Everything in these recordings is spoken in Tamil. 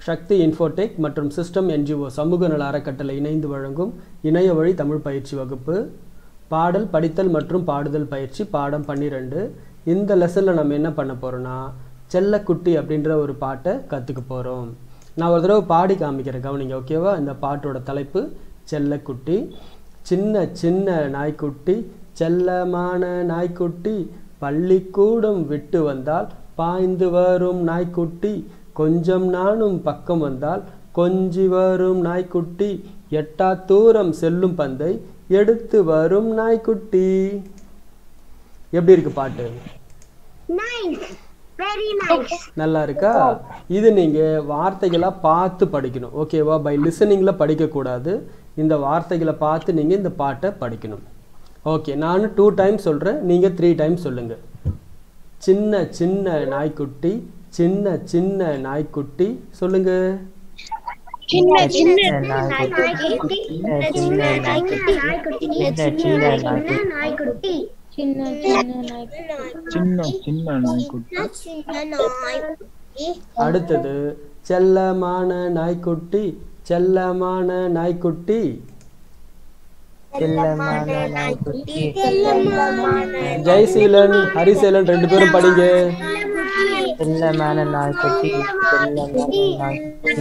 சக்தி இன்ஃபோடெக் மற்றும் சிஸ்டம் என்ஜிஓ சமூக நல அறக்கட்டளை இணைந்து வழங்கும் இணைய வழி தமிழ் பயிற்சி வகுப்பு பாடல் படித்தல் மற்றும் பாடுதல் பயிற்சி பாடம் பன்னிரெண்டு இந்த லெசனில் நம்ம என்ன பண்ண போகிறோம்னா செல்லக்குட்டி அப்படின்ற ஒரு பாட்டை கற்றுக்க போகிறோம் நான் ஒரு தடவை பாடி காமிக்கிறேன் கவனிங்க ஓகேவா இந்த பாட்டோட தலைப்பு செல்லக்குட்டி சின்ன சின்ன நாய்க்குட்டி செல்லமான நாய்க்குட்டி பள்ளிக்கூடம் விட்டு வந்தால் பாய்ந்து வரும் நாய்க்குட்டி கொஞ்சம் நானும் பக்கம் வந்தால் கொஞ்சி வரும் நாய்க்குட்டி எட்டா தூரம் செல்லும் பந்தை எடுத்து வரும் நாய்க்குட்டி எப்படி இருக்கு பாட்டு Nice. Very nice. நல்லா இருக்கா இது நீங்கள் வார்த்தைகளாக பார்த்து படிக்கணும் ஓகேவா பை லிசனிங்கில் படிக்கக்கூடாது இந்த வார்த்தைகளை பார்த்து நீங்கள் இந்த பாட்டை படிக்கணும் ஓகே நான் டூ டைம்ஸ் சொல்கிறேன் நீங்கள் த்ரீ டைம்ஸ் சொல்லுங்கள் சின்ன சின்ன நாய்க்குட்டி சின்ன சின்ன நாய்க்குட்டி சொல்லுங்க சின்ன சின்ன நாய்க்குட்டி சின்ன நாய்க்குட்டி சின்ன சின்ன நாய்க்குட்டி சின்ன சின்ன நாய் சின்ன சின்ன நாய்க்குட்டி சின்ன நாய்க்குட்டி அடுத்தது செல்லமான நாய்க்குட்டி செல்லமான நாய்க்குட்டி செல்லமான நாய்க்குட்டி செல்லமான ஜெய்சீலன் ஹரிசேலன் ரெண்டு பேரும் படிங்க செல்லமான நாய்க்குட்டி செல்லமான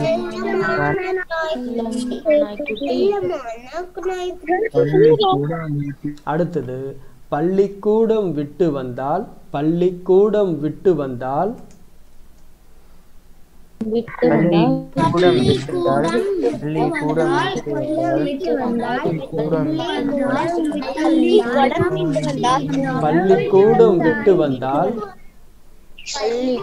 நாய்க்குட்டி பள்ளிக்கூடம் அடுத்தது பள்ளிக்கூடம் விட்டு வந்தால் பள்ளிக்கூடம் விட்டு வந்தால் விட்டு வந்தால் பள்ளிக்கூடம் விட்டுட்டால் பள்ளிக்கூடம் விட்டுவிட்டால் பள்ளிக்கூடம் விட்டு வந்தால் பள்ளி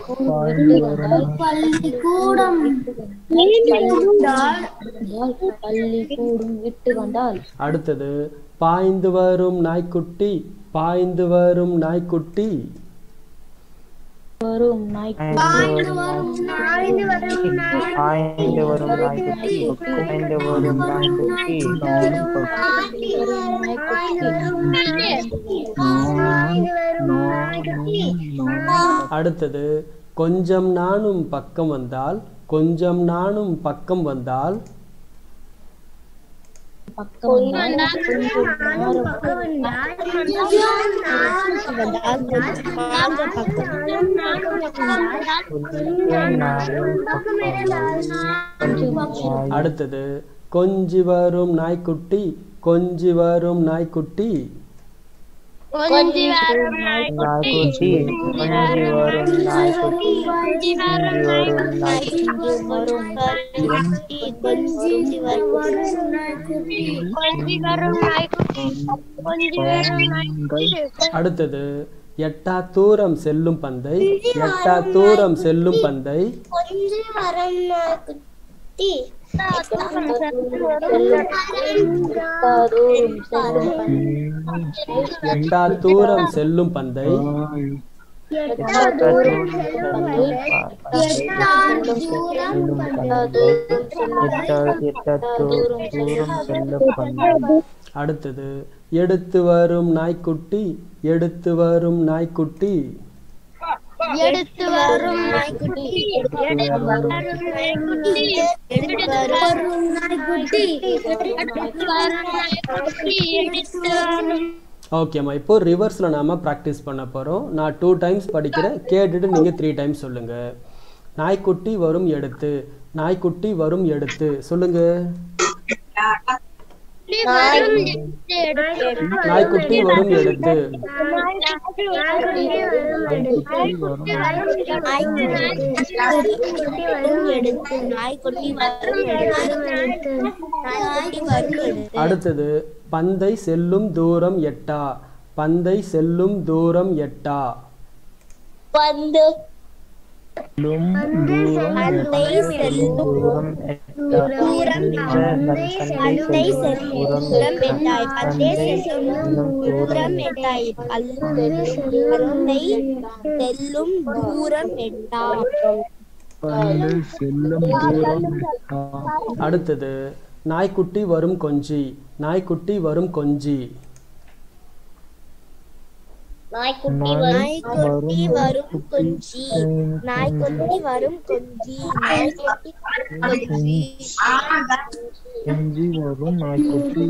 கூடம் விட்டு வந்தால் பள்ளி கூடம் விட்டு வந்தால் அடுத்தது பாய்ந்து வரும் நாய்க்குட்டி பாய்ந்து வரும் நாய்க்குட்டி வரும் நாய் பாய்ந்து வரும் நாய்க்குட்டி பாய்ந்து வரும் நாய்க்குட்டி அடுத்தது கொஞ்சம் நானும் பக்கம் வந்தால் கொஞ்சம் நானும் பக்கம் வந்தால் பக்கம் அடுத்தது கொஞ்சி வரும் நாய்க்குட்டி கொஞ்சி வரும் நாய்க்குட்டி நாய்க்குட்டி கொஞ்சி வரும் நாய்க்குட்டி கொஞ்சி வரும் நாய்க்குட்டி அடுத்தது எட்டா தூரம் செல்லும் பந்தை எட்டா தூரம் செல்லும் பந்தை கொஞ்சம் வரம் நாய்க்குட்டி எட்டா தூரம் செல்லும் பந்தை தூரம் செல்ல பண்ண அடுத்தது எடுத்து வரும் நாய்க்குட்டி எடுத்து வரும் நாய்க்குட்டி எடுத்து வரும் நாய்க்குட்டி எடுத்து வரும் நாய்க்குட்டி எடுத்து வரும் நாய்க்குட்டி எடுத்து வரும் நாய்க்குட்டி எடுத்து வரும் ஓகேம்மா இப்போ ரிவர்ஸில் நாம ப்ராக்டிஸ் பண்ண போகிறோம் நான் டூ டைம்ஸ் படிக்கிறேன் கேட்டுட்டு நீங்கள் த்ரீ டைம்ஸ் சொல்லுங்கள் நாய்க்குட்டி வரும் எடுத்து நாய்க்குட்டி வரும் எடுத்து சொல்லுங்க நாய்க்குட்டி வரும் எடுத்து அடுத்தது பந்தை செல்லும் தூரம் எட்டா பந்தை செல்லும் தூரம் எட்டா பந்து தூரம் தூரம் பந்தை செல்லும் தூரம் எட்டாய் பந்தை செல்லும் தூரம் எட்டாய் பந்தை செல்லும் தூரம் எட்டா பந்து செல்லும் தூரம் அடுத்தது நாய்க்குட்டி வரும் கொஞ்சி நாய்க்குட்டி வரும் கொஞ்சி நாய்க்குட்டி வரும் நாய்க்குட்டி வரும் கொஞ்சி நாய்க்குட்டி வரும் கொஞ்சி நாய்க்குட்டி கொஞ்சி கெஞ்சி வரும் நாய்க்குட்டி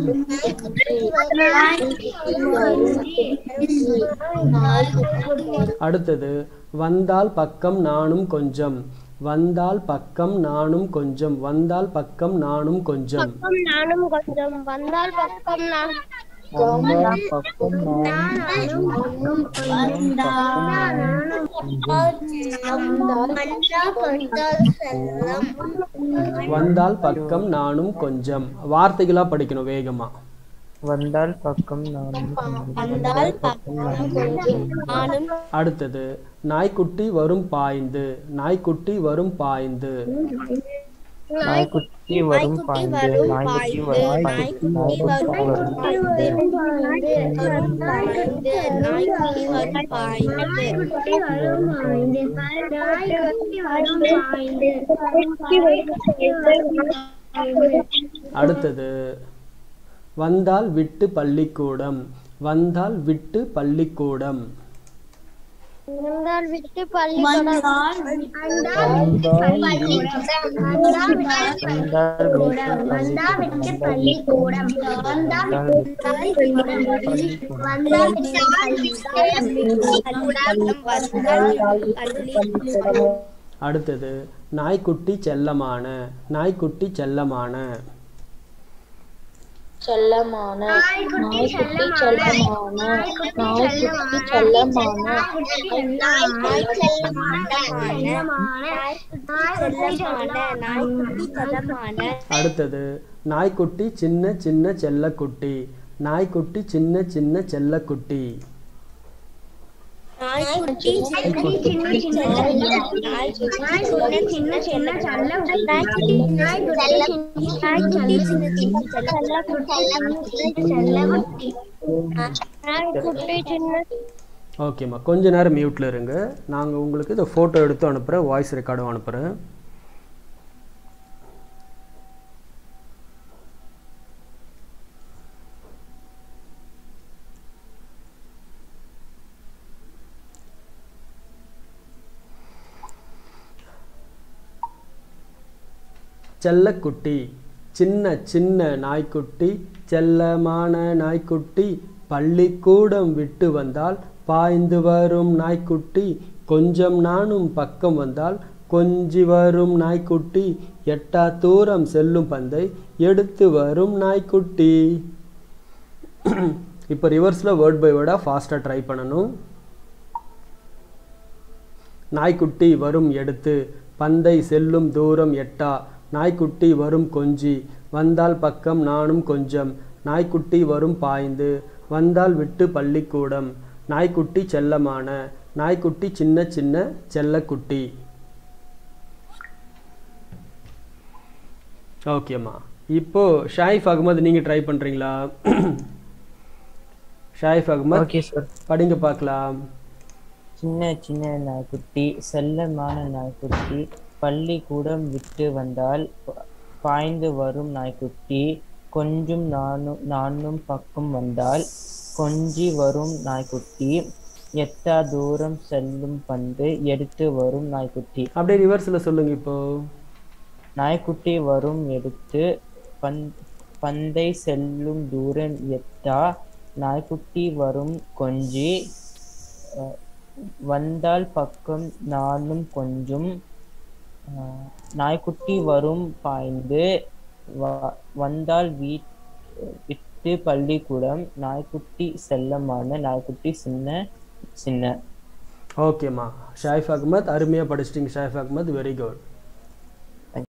அடுத்தது வந்தால் பக்கம் நானும் கொஞ்சம் வந்தால் பக்கம் நானும் கொஞ்சம் வந்தால் பக்கம் நானும் கொஞ்சம் நானும் கொஞ்சம் வந்தால் பக்கம் நான் வந்தால் பக்கம் நானும் வந்தால் பக்கம் நானும் கொஞ்சம் வார்த்தைகளா படிக்கணும் வேகமா வந்தால் பக்கம் நானும் கொஞ்சம் வந்தால் பக்கம் நானும் அடுத்தது நாய்க்குட்டி வரும் பாய்ந்து நாய்க்குட்டி வரும் பாய்ந்து நாய்க்குட்டி வரும் பாய்ந்து நாய்க்குட்டி வரும் நாய்க்குட்டி வரும் பாய்ந்து வரும் பாய்ந்து நாய்க்குட்டி வரும் பாய்ந்து அடுத்தது வந்தால் விட்டு பள்ளிக்கூடம் வந்தால் விட்டு பள்ளிக்கூடம் வந்தால் விட்டு பள்ளிக்கூடம் வந்தால் விட்டு பள்ளிக்கூடம் வந்தால் அடுத்தது நாய்க்குட்டி செல்லமான நாய்க்குட்டி செல்லமான செல்லமான நாய்க்குட்டி செல்லமான நாய்க்குட்டி செல்லமான அடுத்தது நாய்க்குட்டி சின்ன சின்ன செல்லக்குட்டி நாய்க்குட்டி சின்ன சின்ன செல்லக்குட்டி நாய்க்குட்டி சின்ன சின்ன சின்ன நாய்க்குட்டி சின்ன ஓகேம்மா கொஞ்ச நேரம் மியூட்டில் இருங்க நாங்கள் உங்களுக்கு இந்த ஃபோட்டோ எடுத்து அனுப்புகிறேன் வாய்ஸ் ரெக்கார்டும் அனுப்புகிறேன் செல்லக்குட்டி சின்ன சின்ன நாய்க்குட்டி செல்லமான நாய்க்குட்டி பள்ளிக்கூடம் விட்டு வந்தால் பாய்ந்து வரும் நாய்க்குட்டி கொஞ்சம் நானும் பக்கம் வந்தால் கொஞ்சி வரும் நாய்க்குட்டி எட்டா தூரம் செல்லும் பந்தை எடுத்து வரும் நாய்க்குட்டி இப்போ ரிவர்ஸில் வேர்ட் பை வேர்டாக ஃபாஸ்ட்டாக ட்ரை பண்ணணும் நாய்க்குட்டி வரும் எடுத்து பந்தை செல்லும் தூரம் எட்டா நாய்க்குட்டி வரும் கொஞ்சி வந்தால் பக்கம் நானும் கொஞ்சம் நாய்க்குட்டி வரும் பாய்ந்து வந்தால் விட்டு பள்ளிக்கூடம் நாய்க்குட்டி செல்லமான நாய்க்குட்டி சின்ன சின்ன செல்லக்குட்டி ஓகேம்மா இப்போ ஷாயிஃப் அகமது நீங்கள் ட்ரை பண்ணுறீங்களா ஷாயிஃப் அகமது ஓகே சார் படிங்க பார்க்கலாம் சின்ன சின்ன நாய்க்குட்டி செல்லமான நாய்க்குட்டி பள்ளிக்கூடம் விட்டு வந்தால் ப- பாய்ந்து வரும் நாய்க்குட்டி கொஞ்சம் நானும் நானும் பக்கம் வந்தால் கொஞ்சி வரும் நாய்க்குட்டி எட்டா தூரம் செல்லும் பந்து எடுத்து வரும் நாய்க்குட்டி அப்படியே ரிவர்ஸில் சொல்லுங்க இப்போ நாய்க்குட்டி வரும் எடுத்து பந் பந்தை செல்லும் தூரம் எட்டா நாய்க்குட்டி வரும் கொஞ்சி அஹ், வந்தால் பக்கம் நானும் கொஞ்சம் அஹ், நாய்க்குட்டி வரும் பாய்ந்து வ- வந்தால் வீட் விட்டு பள்ளிக்கூடம் நாய்க்குட்டி செல்லமான நாய்க்குட்டி சின்ன சின்ன ஓகேம்மா ஷாயிஃப் அகமத் அருமையாக படிச்சிட்டிங்க ஷாயிஃப் அகமத் வெரி குட்